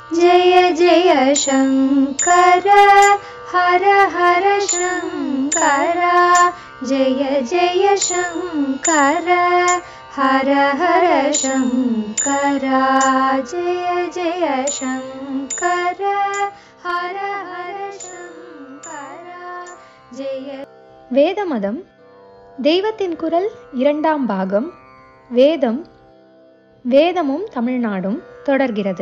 जय जय शङ्कर हर हर शङ्कर जय जय शङ्कर हर हर शङ्कर जय जय शङ्कर हर हर शङ्कर जय வேதமதம் தெய்வத்தின் குரல் இரண்டாம் பாகம் வேதம் வேதமும் தமிழ்நாடும் தொடர்கிறது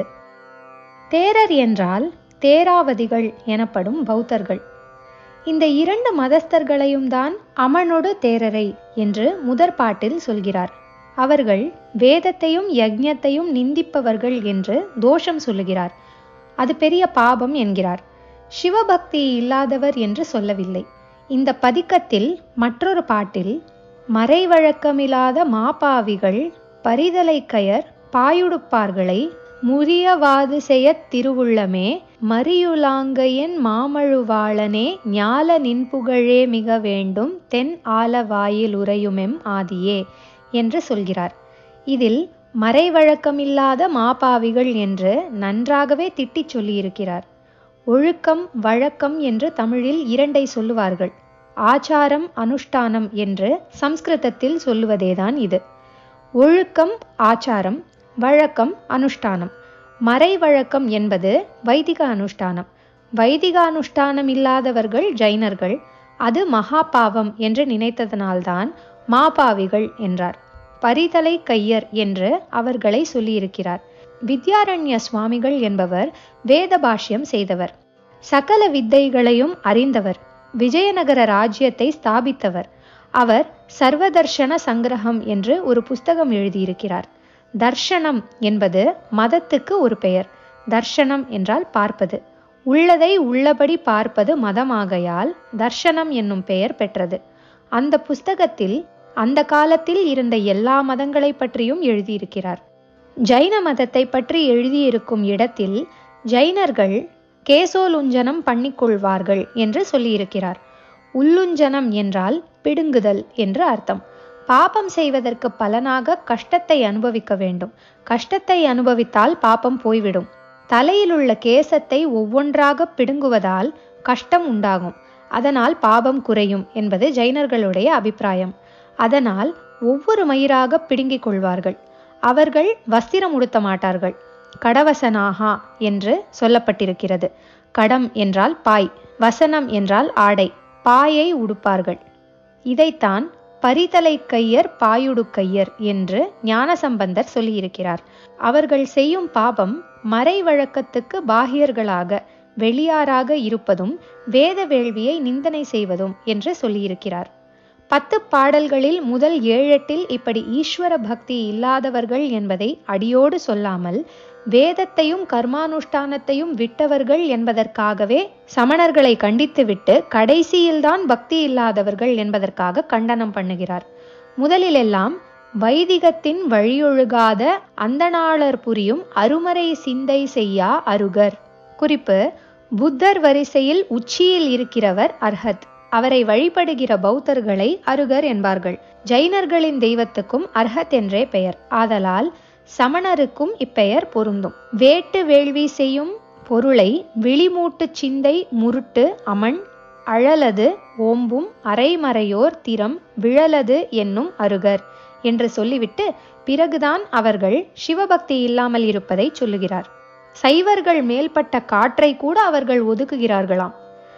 தேரர் என்றால் தேராவதிகள் எனப்படும் பௌத்தர்கள் இந்த இரண்டு மதஸ்தர்களையும் தான் அமனொடு தேரரை என்று முதற் பாட்டில் சொல்கிறார் அவர்கள் வேதத்தையும் யஜ்ஞத்தையும் நிந்திப்பவர்கள் என்று தோஷம் சொல்லுகிறார் அது பெரிய பாபம் என்கிறார் சிவபக்தி இல்லாதவர் என்று சொல்லவில்லை இந்த பதிக்கத்தில் மற்றொரு பாட்டில் மறைவழக்கமில்லாத மாபாவிகள் பரிதலை கயர் பாயுடுப்பார்களை முறியவாது செய்யத் திருவுள்ளமே மரியுலாங்கையன் மாமழுவாளனே ஞால நின்புகழே மிக வேண்டும் தென் ஆலவாயில் உறையுமெம் ஆதியே என்று சொல்கிறார் இதில் மறைவழக்கமில்லாத மாபாவிகள் என்று நன்றாகவே திட்டிச் சொல்லியிருக்கிறார் ஒழுக்கம் வழக்கம் என்று தமிழில் இரண்டை சொல்லுவார்கள் ஆச்சாரம் அனுஷ்டானம் என்று சம்ஸ்கிருதத்தில் சொல்லுவதேதான் இது ஒழுக்கம் ஆச்சாரம் வழக்கம் அனுஷ்டானம் மறை வழக்கம் என்பது வைதிக அனுஷ்டானம் வைதிக அனுஷ்டானம் இல்லாதவர்கள் ஜைனர்கள் அது மகா பாவம் என்று நினைத்ததனால்தான் மாபாவிகள் என்றார் பரிதலை கையர் என்று அவர்களை சொல்லியிருக்கிறார் வித்யாரண்ய சுவாமிகள் என்பவர் வேத பாஷ்யம் செய்தவர் சகல வித்தைகளையும் அறிந்தவர் விஜயநகர ராஜ்யத்தை ஸ்தாபித்தவர் அவர் சர்வதர்ஷன சங்கிரகம் என்று ஒரு புஸ்தகம் எழுதியிருக்கிறார் தர்ஷனம் என்பது மதத்துக்கு ஒரு பெயர் தர்ஷனம் என்றால் பார்ப்பது உள்ளதை உள்ளபடி பார்ப்பது மதமாகையால் தர்ஷனம் என்னும் பெயர் பெற்றது அந்த புஸ்தகத்தில் அந்த காலத்தில் இருந்த எல்லா மதங்களை பற்றியும் எழுதியிருக்கிறார் ஜைன மதத்தை பற்றி எழுதியிருக்கும் இடத்தில் ஜைனர்கள் கேசோலுஞ்சனம் பண்ணிக்கொள்வார்கள் என்று சொல்லியிருக்கிறார் உள்ளுஞ்சனம் என்றால் பிடுங்குதல் என்று அர்த்தம் பாபம் செய்வதற்கு பலனாக கஷ்டத்தை அனுபவிக்க வேண்டும் கஷ்டத்தை அனுபவித்தால் பாபம் போய்விடும் தலையில் உள்ள கேசத்தை ஒவ்வொன்றாக பிடுங்குவதால் கஷ்டம் உண்டாகும் அதனால் பாபம் குறையும் என்பது ஜைனர்களுடைய அபிப்பிராயம் அதனால் ஒவ்வொரு மயிராக பிடுங்கிக் கொள்வார்கள் அவர்கள் வஸ்திரம் உடுத்த மாட்டார்கள் கடவசனாகா என்று சொல்லப்பட்டிருக்கிறது கடம் என்றால் பாய் வசனம் என்றால் ஆடை பாயை உடுப்பார்கள் இதைத்தான் பரிதலை கையர் பாயுடுக்கையர் என்று ஞானசம்பந்தர் சொல்லியிருக்கிறார் அவர்கள் செய்யும் பாபம் மறை வழக்கத்துக்கு பாகியர்களாக வெளியாராக இருப்பதும் வேத வேள்வியை நிந்தனை செய்வதும் என்று சொல்லியிருக்கிறார் பத்து பாடல்களில் முதல் ஏழெட்டில் இப்படி ஈஸ்வர பக்தி இல்லாதவர்கள் என்பதை அடியோடு சொல்லாமல் வேதத்தையும் கர்மானுஷ்டானத்தையும் விட்டவர்கள் என்பதற்காகவே சமணர்களை கண்டித்துவிட்டு கடைசியில்தான் பக்தி இல்லாதவர்கள் என்பதற்காக கண்டனம் பண்ணுகிறார் முதலிலெல்லாம் வைதிகத்தின் வழியொழுகாத அந்தணாளர் புரியும் அருமறை சிந்தை செய்யா அருகர் குறிப்பு புத்தர் வரிசையில் உச்சியில் இருக்கிறவர் அர்ஹத் அவரை வழிபடுகிற பௌத்தர்களை அருகர் என்பார்கள் ஜைனர்களின் தெய்வத்துக்கும் அர்ஹத் என்றே பெயர் ஆதலால் சமணருக்கும் இப்பெயர் பொருந்தும் வேட்டு வேள்வி செய்யும் பொருளை விழிமூட்டு சிந்தை முருட்டு அமன் அழலது ஓம்பும் அரைமறையோர் திறம் விழலது என்னும் அருகர் என்று சொல்லிவிட்டு பிறகுதான் அவர்கள் சிவபக்தி இல்லாமல் இருப்பதை சொல்லுகிறார் சைவர்கள் மேல்பட்ட காற்றை கூட அவர்கள் ஒதுக்குகிறார்களாம்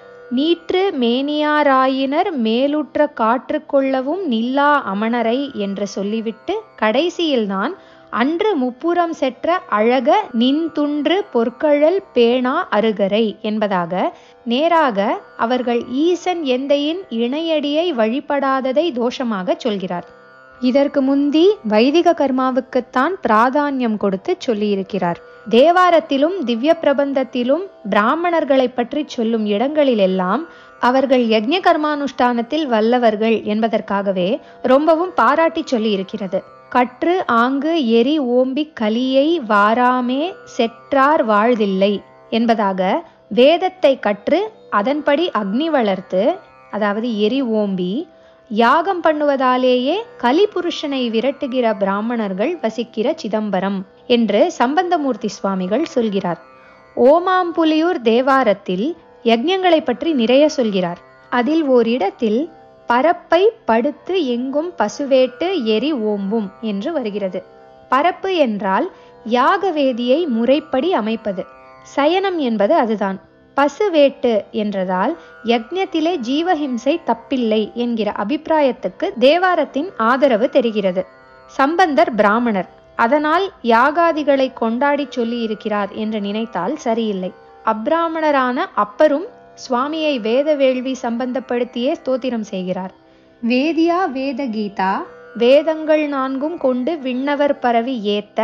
நீற்று மேனியாராயினர் மேலுற்ற காற்று கொள்ளவும் நில்லா அமணரை என்று சொல்லிவிட்டு கடைசியில்தான் அன்று முப்புறம் செற்ற அழக நின்துன்று பொற்கழல் பேணா அருகரை என்பதாக நேராக அவர்கள் ஈசன் எந்தையின் இணையடியை வழிபடாததை தோஷமாக சொல்கிறார் இதற்கு முந்தி வைதிக கர்மாவுக்குத்தான் பிராதானியம் கொடுத்து சொல்லியிருக்கிறார் தேவாரத்திலும் திவ்ய பிரபந்தத்திலும் பிராமணர்களை பற்றி சொல்லும் இடங்களிலெல்லாம் அவர்கள் யஜ்ஞ கர்மானுஷ்டானத்தில் வல்லவர்கள் என்பதற்காகவே ரொம்பவும் பாராட்டி சொல்லி இருக்கிறது கற்று ஆங்கு எரி ஓம்பி கலியை வாராமே செற்றார் வாழ்தில்லை என்பதாக வேதத்தை கற்று அதன்படி அக்னி வளர்த்து அதாவது எரி ஓம்பி யாகம் பண்ணுவதாலேயே கலிபுருஷனை விரட்டுகிற பிராமணர்கள் வசிக்கிற சிதம்பரம் என்று சம்பந்தமூர்த்தி சுவாமிகள் சொல்கிறார் ஓமாம்புலியூர் தேவாரத்தில் யஜ்ஞங்களை பற்றி நிறைய சொல்கிறார் அதில் ஓரிடத்தில் பரப்பை படுத்து எங்கும் பசுவேட்டு எரி ஓம்பும் என்று வருகிறது பரப்பு என்றால் யாகவேதியை முறைப்படி அமைப்பது சயனம் என்பது அதுதான் பசுவேட்டு என்றதால் யக்ஞத்திலே ஜீவஹிம்சை தப்பில்லை என்கிற அபிப்பிராயத்துக்கு தேவாரத்தின் ஆதரவு தெரிகிறது சம்பந்தர் பிராமணர் அதனால் யாகாதிகளை கொண்டாடி சொல்லி இருக்கிறார் என்று நினைத்தால் சரியில்லை அப்ராமணரான அப்பரும் சுவாமியை வேத வேள்வி சம்பந்தப்படுத்தியே ஸ்தோத்திரம் செய்கிறார் வேதியா வேத கீதா வேதங்கள் நான்கும் கொண்டு விண்ணவர் பரவி ஏத்த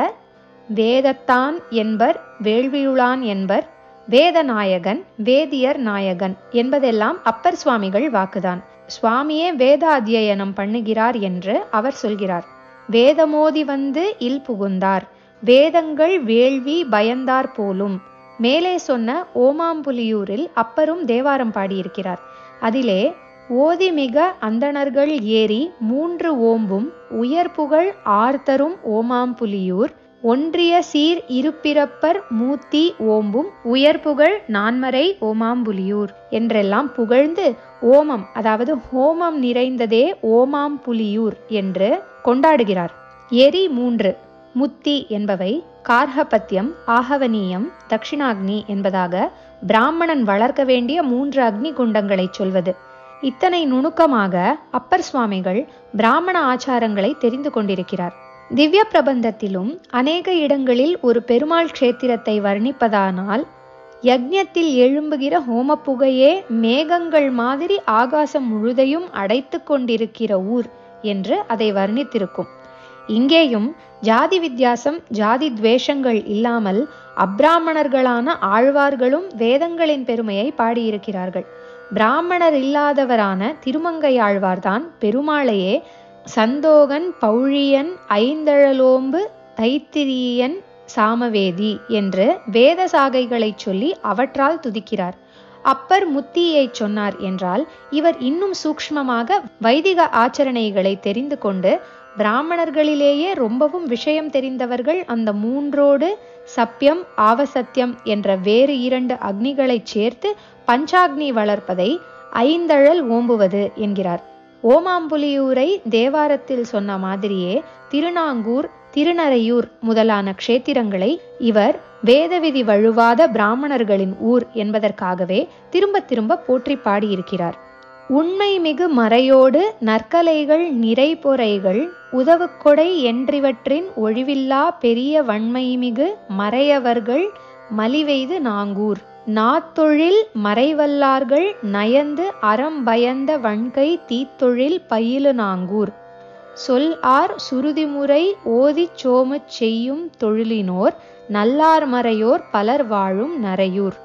வேதத்தான் என்பர் வேள்வியுளான் என்பர் வேதநாயகன் வேதியர் நாயகன் என்பதெல்லாம் அப்பர் சுவாமிகள் வாக்குதான் சுவாமியே வேத அத்தியனம் பண்ணுகிறார் என்று அவர் சொல்கிறார் வேதமோதி வந்து இல் புகுந்தார் வேதங்கள் வேள்வி பயந்தார் போலும் மேலே சொன்ன ஓமாம்புலியூரில் அப்பரும் தேவாரம் பாடியிருக்கிறார் அதிலே ஓதி மிக அந்தணர்கள் ஏறி மூன்று ஓம்பும் உயர்புகழ் ஆர்த்தரும் ஓமாம்புலியூர் ஒன்றிய சீர் இருப்பிறப்பர் மூத்தி ஓம்பும் உயர்புகழ் நான்மறை ஓமாம்புலியூர் என்றெல்லாம் புகழ்ந்து ஓமம் அதாவது ஹோமம் நிறைந்ததே ஓமாம்புலியூர் என்று கொண்டாடுகிறார் எரி மூன்று முத்தி என்பவை கார்ஹபத்தியம் ஆகவனீயம் தட்சிணாக்னி என்பதாக பிராமணன் வளர்க்க வேண்டிய மூன்று அக்னி குண்டங்களை சொல்வது இத்தனை நுணுக்கமாக அப்பர் சுவாமிகள் பிராமண ஆச்சாரங்களை தெரிந்து கொண்டிருக்கிறார் திவ்ய பிரபந்தத்திலும் அநேக இடங்களில் ஒரு பெருமாள் க்ஷேத்திரத்தை வர்ணிப்பதானால் யக்ஞத்தில் எழும்புகிற ஹோமப்புகையே மேகங்கள் மாதிரி ஆகாசம் முழுதையும் அடைத்து கொண்டிருக்கிற ஊர் என்று அதை வர்ணித்திருக்கும் இங்கேயும் ஜாதி வித்தியாசம் ஜாதி துவேஷங்கள் இல்லாமல் அப்ராமணர்களான ஆழ்வார்களும் வேதங்களின் பெருமையை பாடியிருக்கிறார்கள் பிராமணர் இல்லாதவரான திருமங்கை ஆழ்வார்தான் பெருமாளையே சந்தோகன் பௌழியன் ஐந்தழலோம்பு தைத்திரியன் சாமவேதி என்று வேத சாகைகளை சொல்லி அவற்றால் துதிக்கிறார் அப்பர் முத்தியை சொன்னார் என்றால் இவர் இன்னும் சூக்ஷ்மமாக வைதிக ஆச்சரணைகளை தெரிந்து கொண்டு பிராமணர்களிலேயே ரொம்பவும் விஷயம் தெரிந்தவர்கள் அந்த மூன்றோடு சப்பியம் ஆவசத்தியம் என்ற வேறு இரண்டு அக்னிகளை சேர்த்து பஞ்சாக்னி வளர்ப்பதை ஐந்தழல் ஓம்புவது என்கிறார் ஓமாம்புலியூரை தேவாரத்தில் சொன்ன மாதிரியே திருநாங்கூர் திருநறையூர் முதலான க்ஷேத்திரங்களை இவர் வேதவிதி வழுவாத பிராமணர்களின் ஊர் என்பதற்காகவே திரும்ப திரும்ப போற்றி பாடியிருக்கிறார் உண்மை மிகு மறையோடு நற்கலைகள் நிறைபொறைகள் உதவுக்கொடை என்றிவற்றின் ஒழிவில்லா பெரிய வன்மைமிகு மறையவர்கள் மலிவெய்து நாங்கூர் நாத்தொழில் மறைவல்லார்கள் நயந்து அறம் பயந்த வன்கை தீத்தொழில் பயிலு நாங்கூர் சொல் ஆர் சுருதிமுறை ஓதிச் சோமுச் செய்யும் தொழிலினோர் நல்லார் மறையோர் பலர் வாழும் நரையூர்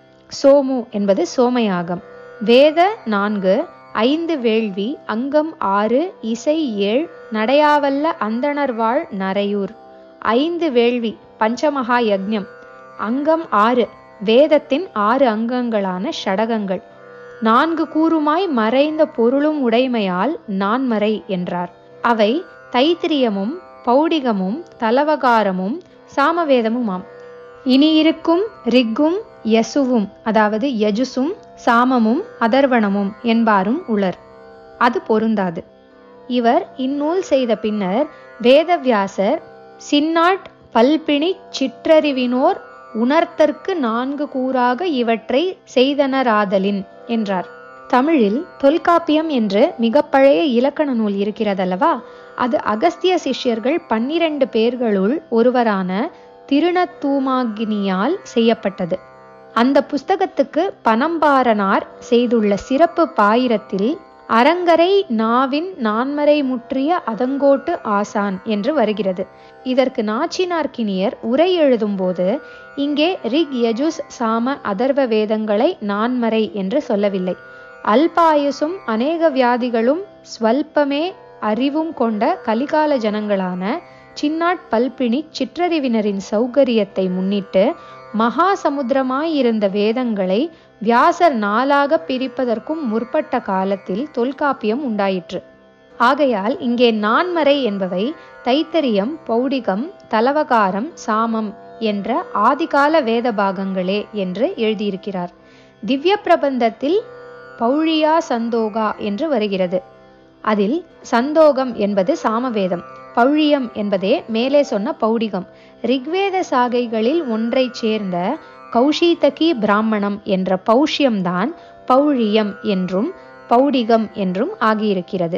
சோமு என்பது சோமயாகம் வேத நான்கு ஐந்து வேள்வி அங்கம் ஆறு இசை ஏழ் நடையாவல்ல அந்தணர்வாழ் நரையூர் ஐந்து வேள்வி பஞ்சமகா யக்ஞம் அங்கம் ஆறு வேதத்தின் ஆறு அங்கங்களான ஷடகங்கள் நான்கு கூறுமாய் மறைந்த பொருளும் உடைமையால் நான்மறை என்றார் அவை தைத்திரியமும் பௌடிகமும் தலவகாரமும் சாமவேதமுமாம் இனி இருக்கும் ரிக்கும் யசுவும் அதாவது யஜுசும் சாமமும் அதர்வணமும் என்பாரும் உளர் அது பொருந்தாது இவர் இந்நூல் செய்த பின்னர் வேதவியாசர் சின்னாட் பல்பிணி சிற்றறிவினோர் உணர்த்தற்கு நான்கு கூறாக இவற்றை செய்தனராதலின் என்றார் தமிழில் தொல்காப்பியம் என்று மிக பழைய இலக்கண நூல் இருக்கிறதல்லவா அது அகஸ்திய சிஷ்யர்கள் பன்னிரண்டு பேர்களுள் ஒருவரான திருணத்தூமாகினியால் செய்யப்பட்டது அந்த புஸ்தகத்துக்கு பனம்பாரனார் செய்துள்ள சிறப்பு பாயிரத்தில் அரங்கரை நாவின் நான்மறை முற்றிய அதங்கோட்டு ஆசான் என்று வருகிறது இதற்கு நாச்சினார்கினியர் உரை எழுதும்போது இங்கே ரிக் யஜுஸ் சாம அதர்வ வேதங்களை நான்மறை என்று சொல்லவில்லை அல்பாயுசும் அநேக வியாதிகளும் ஸ்வல்பமே அறிவும் கொண்ட கலிகால ஜனங்களான சின்னாட் பல்பிணி சிற்றறிவினரின் சௌகரியத்தை முன்னிட்டு மகா சமுத்திரமாயிருந்த வேதங்களை வியாசர் நாளாக பிரிப்பதற்கும் முற்பட்ட காலத்தில் தொல்காப்பியம் உண்டாயிற்று ஆகையால் இங்கே நான்மறை என்பவை தைத்தரியம் பௌடிகம் தலவகாரம் சாமம் என்ற ஆதிகால வேத பாகங்களே என்று எழுதியிருக்கிறார் திவ்ய பிரபந்தத்தில் பௌழியா சந்தோகா என்று வருகிறது அதில் சந்தோகம் என்பது சாமவேதம் பௌழியம் என்பதே மேலே சொன்ன பௌடிகம் ரிக்வேத சாகைகளில் ஒன்றைச் சேர்ந்த கௌஷீதகி பிராமணம் என்ற பௌஷ்யம்தான் பௌழியம் என்றும் பௌடிகம் என்றும் ஆகியிருக்கிறது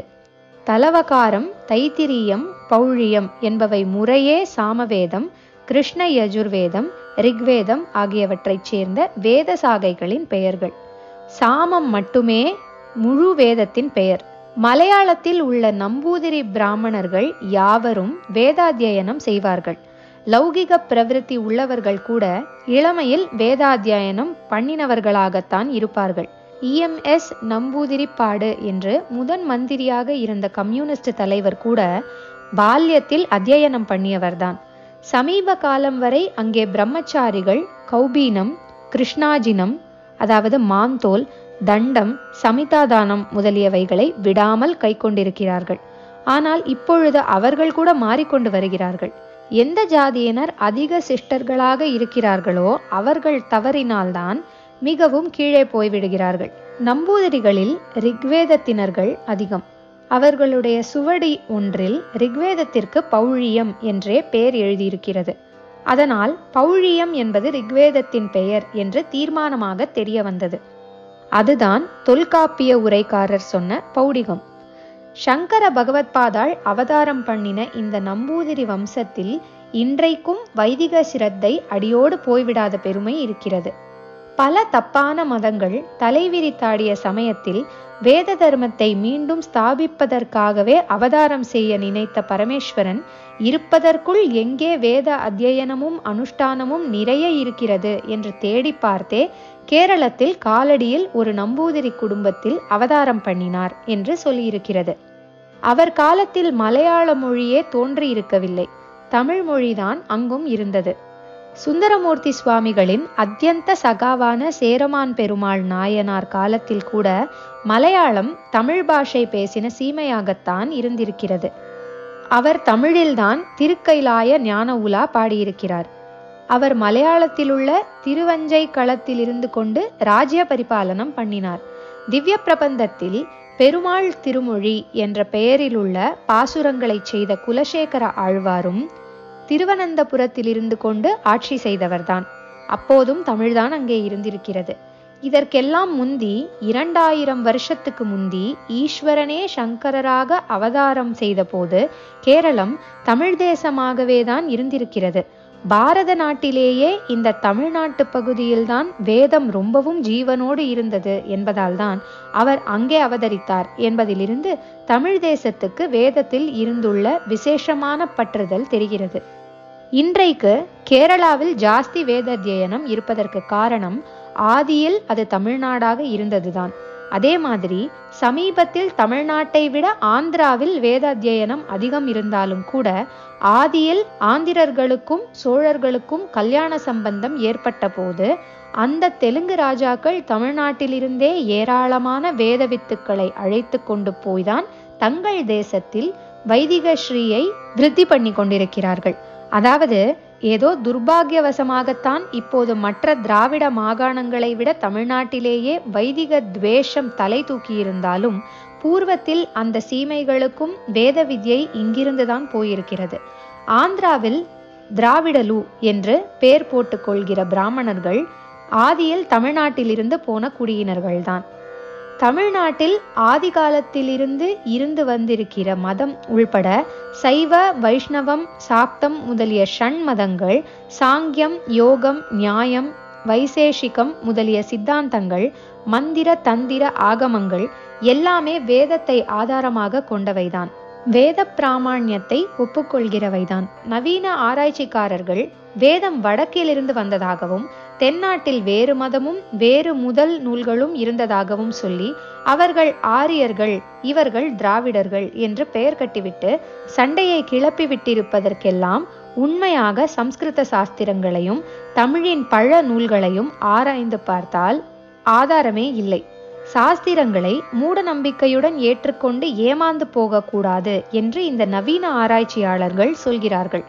தலவகாரம் தைத்திரியம் பௌழியம் என்பவை முறையே சாமவேதம் கிருஷ்ண யஜுர்வேதம் ரிக்வேதம் ஆகியவற்றைச் சேர்ந்த வேத சாகைகளின் பெயர்கள் சாமம் மட்டுமே முழு வேதத்தின் பெயர் மலையாளத்தில் உள்ள நம்பூதிரி பிராமணர்கள் யாவரும் வேதாத்தியனம் செய்வார்கள் லௌகிக பிரவிருத்தி உள்ளவர்கள் கூட இளமையில் வேதாத்தியனம் பண்ணினவர்களாகத்தான் இருப்பார்கள் இஎம்எஸ் நம்பூதிரிப்பாடு என்று முதன் மந்திரியாக இருந்த கம்யூனிஸ்ட் தலைவர் கூட பால்யத்தில் அத்தியனம் பண்ணியவர்தான் சமீப காலம் வரை அங்கே பிரம்மச்சாரிகள் கௌபீனம் கிருஷ்ணாஜினம் அதாவது மாந்தோல் தண்டம் சமிதாதானம் முதலியவைகளை விடாமல் கைக்கொண்டிருக்கிறார்கள் ஆனால் இப்பொழுது அவர்கள் கூட மாறிக்கொண்டு வருகிறார்கள் எந்த ஜாதியினர் அதிக சிஸ்டர்களாக இருக்கிறார்களோ அவர்கள் தவறினால்தான் மிகவும் கீழே போய்விடுகிறார்கள் நம்பூதிரிகளில் ரிக்வேதத்தினர்கள் அதிகம் அவர்களுடைய சுவடி ஒன்றில் ரிக்வேதத்திற்கு பௌழியம் என்றே பெயர் எழுதியிருக்கிறது அதனால் பௌழியம் என்பது ரிக்வேதத்தின் பெயர் என்று தீர்மானமாக தெரிய வந்தது அதுதான் தொல்காப்பிய உரைக்காரர் சொன்ன பௌடிகம் சங்கர பகவத்பாதாள் அவதாரம் பண்ணின இந்த நம்பூதிரி வம்சத்தில் இன்றைக்கும் வைதிக சிரத்தை அடியோடு போய்விடாத பெருமை இருக்கிறது பல தப்பான மதங்கள் தலைவிரித்தாடிய சமயத்தில் வேத தர்மத்தை மீண்டும் ஸ்தாபிப்பதற்காகவே அவதாரம் செய்ய நினைத்த பரமேஸ்வரன் இருப்பதற்குள் எங்கே வேத அத்தியனமும் அனுஷ்டானமும் நிறைய இருக்கிறது என்று தேடி பார்த்தே கேரளத்தில் காலடியில் ஒரு நம்பூதிரி குடும்பத்தில் அவதாரம் பண்ணினார் என்று சொல்லியிருக்கிறது அவர் காலத்தில் மலையாள மொழியே தோன்றியிருக்கவில்லை தமிழ் மொழிதான் அங்கும் இருந்தது சுந்தரமூர்த்தி சுவாமிகளின் அத்தியந்த சகாவான சேரமான் பெருமாள் நாயனார் காலத்தில் கூட மலையாளம் தமிழ் பாஷை பேசின சீமையாகத்தான் இருந்திருக்கிறது அவர் தமிழில்தான் திருக்கைலாய ஞான உலா பாடியிருக்கிறார் அவர் மலையாளத்திலுள்ள திருவஞ்சை களத்தில் இருந்து கொண்டு ராஜ்ய பரிபாலனம் பண்ணினார் திவ்ய பிரபந்தத்தில் பெருமாள் திருமொழி என்ற பெயரிலுள்ள பாசுரங்களை செய்த குலசேகர ஆழ்வாரும் திருவனந்தபுரத்தில் இருந்து கொண்டு ஆட்சி செய்தவர்தான் அப்போதும் தமிழ்தான் அங்கே இருந்திருக்கிறது இதற்கெல்லாம் முந்தி இரண்டாயிரம் வருஷத்துக்கு முந்தி ஈஸ்வரனே சங்கரராக அவதாரம் செய்தபோது கேரளம் தமிழ் தேசமாகவே தான் இருந்திருக்கிறது பாரத நாட்டிலேயே இந்த தமிழ்நாட்டு பகுதியில்தான் வேதம் ரொம்பவும் ஜீவனோடு இருந்தது என்பதால்தான் அவர் அங்கே அவதரித்தார் என்பதிலிருந்து தமிழ் தேசத்துக்கு வேதத்தில் இருந்துள்ள விசேஷமான பற்றுதல் தெரிகிறது இன்றைக்கு கேரளாவில் ஜாஸ்தி வேத அத்தியனம் இருப்பதற்கு காரணம் ஆதியில் அது தமிழ்நாடாக இருந்ததுதான் அதே மாதிரி சமீபத்தில் தமிழ்நாட்டை விட ஆந்திராவில் வேத அத்தியனம் அதிகம் இருந்தாலும் கூட ஆதியில் ஆந்திரர்களுக்கும் சோழர்களுக்கும் கல்யாண சம்பந்தம் ஏற்பட்ட போது அந்த தெலுங்கு ராஜாக்கள் தமிழ்நாட்டிலிருந்தே ஏராளமான வேத வித்துக்களை அழைத்து கொண்டு போய்தான் தங்கள் தேசத்தில் வைதிக ஸ்ரீயை விருத்தி பண்ணி கொண்டிருக்கிறார்கள் அதாவது ஏதோ துர்பாகியவசமாகத்தான் இப்போது மற்ற திராவிட மாகாணங்களை விட தமிழ்நாட்டிலேயே வைதிக துவேஷம் தலை தூக்கியிருந்தாலும் பூர்வத்தில் அந்த சீமைகளுக்கும் வேத வித்யை இங்கிருந்துதான் போயிருக்கிறது ஆந்திராவில் திராவிடலு என்று பெயர் போட்டுக் கொள்கிற பிராமணர்கள் ஆதியில் தமிழ்நாட்டிலிருந்து போன குடியினர்கள்தான் தமிழ்நாட்டில் ஆதி காலத்திலிருந்து இருந்து வந்திருக்கிற மதம் உள்பட சைவ வைஷ்ணவம் சாக்தம் முதலிய ஷண் மதங்கள் சாங்கியம் யோகம் நியாயம் வைசேஷிகம் முதலிய சித்தாந்தங்கள் மந்திர தந்திர ஆகமங்கள் எல்லாமே வேதத்தை ஆதாரமாக கொண்டவைதான் வேத பிராமாண்யத்தை ஒப்புக்கொள்கிறவைதான் நவீன ஆராய்ச்சிக்காரர்கள் வேதம் வடக்கிலிருந்து வந்ததாகவும் தென்னாட்டில் வேறு மதமும் வேறு முதல் நூல்களும் இருந்ததாகவும் சொல்லி அவர்கள் ஆரியர்கள் இவர்கள் திராவிடர்கள் என்று பெயர் கட்டிவிட்டு சண்டையை கிளப்பி விட்டிருப்பதற்கெல்லாம் உண்மையாக சம்ஸ்கிருத சாஸ்திரங்களையும் தமிழின் பழ நூல்களையும் ஆராய்ந்து பார்த்தால் ஆதாரமே இல்லை சாஸ்திரங்களை மூட நம்பிக்கையுடன் ஏற்றுக்கொண்டு ஏமாந்து போகக்கூடாது என்று இந்த நவீன ஆராய்ச்சியாளர்கள் சொல்கிறார்கள்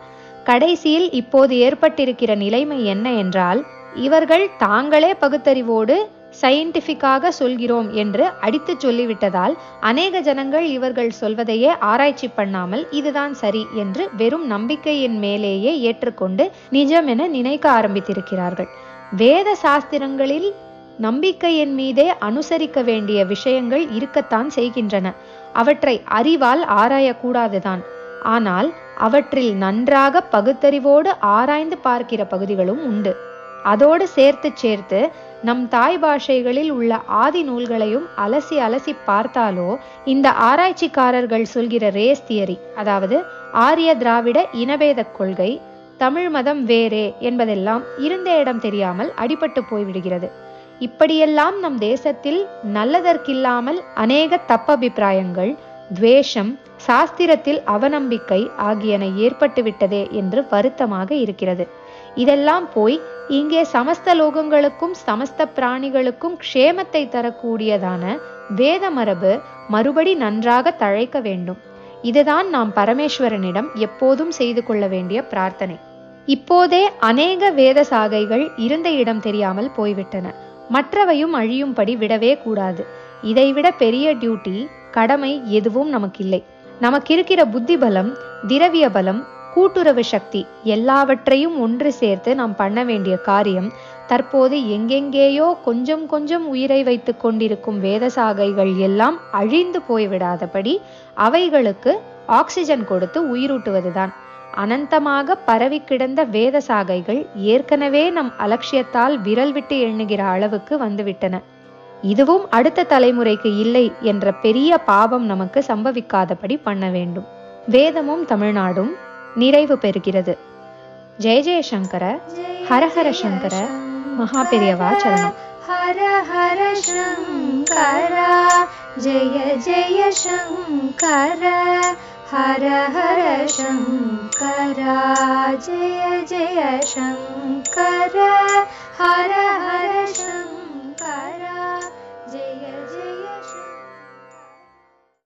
கடைசியில் இப்போது ஏற்பட்டிருக்கிற நிலைமை என்ன என்றால் இவர்கள் தாங்களே பகுத்தறிவோடு சயின்டிஃபிக்காக சொல்கிறோம் என்று அடித்து சொல்லிவிட்டதால் அநேக ஜனங்கள் இவர்கள் சொல்வதையே ஆராய்ச்சி பண்ணாமல் இதுதான் சரி என்று வெறும் நம்பிக்கையின் மேலேயே ஏற்றுக்கொண்டு நிஜம் என நினைக்க ஆரம்பித்திருக்கிறார்கள் வேத சாஸ்திரங்களில் நம்பிக்கையின் மீதே அனுசரிக்க வேண்டிய விஷயங்கள் இருக்கத்தான் செய்கின்றன அவற்றை அறிவால் ஆராயக்கூடாதுதான் ஆனால் அவற்றில் நன்றாக பகுத்தறிவோடு ஆராய்ந்து பார்க்கிற பகுதிகளும் உண்டு அதோடு சேர்த்து சேர்த்து நம் தாய் பாஷைகளில் உள்ள ஆதி நூல்களையும் அலசி அலசி பார்த்தாலோ இந்த ஆராய்ச்சிக்காரர்கள் சொல்கிற ரேஸ் தியரி அதாவது ஆரிய திராவிட இனபேத கொள்கை தமிழ் மதம் வேறே என்பதெல்லாம் இருந்த இடம் தெரியாமல் அடிபட்டு போய்விடுகிறது இப்படியெல்லாம் நம் தேசத்தில் நல்லதற்கில்லாமல் அநேக தப்பபிப்பிராயங்கள் துவேஷம் சாஸ்திரத்தில் அவநம்பிக்கை ஆகியன ஏற்பட்டு விட்டதே என்று வருத்தமாக இருக்கிறது இதெல்லாம் போய் இங்கே சமஸ்த லோகங்களுக்கும் சமஸ்த பிராணிகளுக்கும் க்ஷேமத்தை தரக்கூடியதான வேத மரபு மறுபடி நன்றாக தழைக்க வேண்டும் இதுதான் நாம் பரமேஸ்வரனிடம் எப்போதும் செய்து கொள்ள வேண்டிய பிரார்த்தனை இப்போதே அநேக வேத சாகைகள் இருந்த இடம் தெரியாமல் போய்விட்டன மற்றவையும் அழியும்படி விடவே கூடாது இதைவிட பெரிய டியூட்டி கடமை எதுவும் நமக்கில்லை நமக்கிருக்கிற புத்தி பலம் திரவிய பலம் கூட்டுறவு சக்தி எல்லாவற்றையும் ஒன்று சேர்த்து நாம் பண்ண வேண்டிய காரியம் தற்போது எங்கெங்கேயோ கொஞ்சம் கொஞ்சம் உயிரை வைத்துக் கொண்டிருக்கும் வேதசாகைகள் எல்லாம் அழிந்து போய்விடாதபடி அவைகளுக்கு ஆக்சிஜன் கொடுத்து உயிரூட்டுவதுதான் அனந்தமாக பரவி கிடந்த வேத சாகைகள் ஏற்கனவே நம் அலட்சியத்தால் விரல் விட்டு எண்ணுகிற அளவுக்கு வந்துவிட்டன இதுவும் அடுத்த தலைமுறைக்கு இல்லை என்ற பெரிய பாவம் நமக்கு சம்பவிக்காதபடி பண்ண வேண்டும் வேதமும் தமிழ்நாடும் நிறைவு பெறுகிறது ஜெய ஜெயசங்கர ஹர ஹர சங்கர மகா பெரியவா சரணம் हर हर शङ्करा जय जय शङ्कर हर हर शङ्करा जय जय शङ्कर हर हर शङ्कर